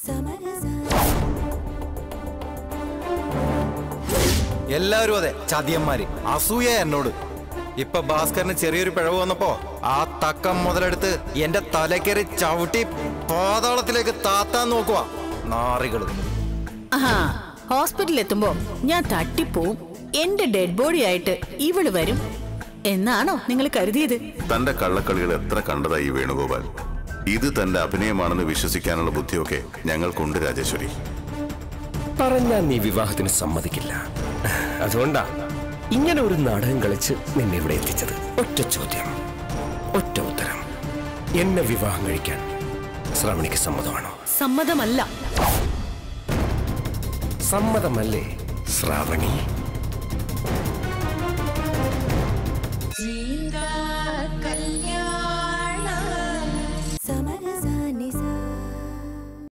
എല്ലാവരും അതെ ചതിയന്മാര് അസൂയ എന്നോട് ഇപ്പൊ ഭാസ്കറിന് ചെറിയൊരു പിഴവ് വന്നപ്പോ ആ തക്കം മുതലെടുത്ത് എന്റെ തലക്കറി ചവിട്ടി പാതാളത്തിലേക്ക് താത്താൻ നോക്കുക നാറികള് ആഹാ ഹോസ്പിറ്റലിൽ എത്തുമ്പോ ഞാൻ തട്ടിപ്പോവും എന്റെ ഡെഡ് ബോഡി ആയിട്ട് ഇവള് വരും എന്നാണോ നിങ്ങൾ കരുതിയത് തന്റെ കള്ളക്കളികൾ എത്ര കണ്ടതായി ഈ വേണുഗോപാൽ ഇത് തന്റെ അഭിനയമാണെന്ന് വിശ്വസിക്കാനുള്ള ബുദ്ധിയൊക്കെ ഞങ്ങൾക്കുണ്ട് രാജേശ്വരി പറഞ്ഞാൽ നീ വിവാഹത്തിന് സമ്മതിക്കില്ല അതുകൊണ്ടാ ഇങ്ങനെ ഒരു നാടകം കളിച്ച് നിന്നെ ഇവിടെ എത്തിച്ചത് ഒറ്റ ചോദ്യം ഒറ്റ ഉത്തരം എന്നെ വിവാഹം കഴിക്കാൻ ശ്രവണിക്ക് സമ്മതമാണോ സമ്മതമല്ല സമ്മതമല്ലേ ശ്രാവണി Jinda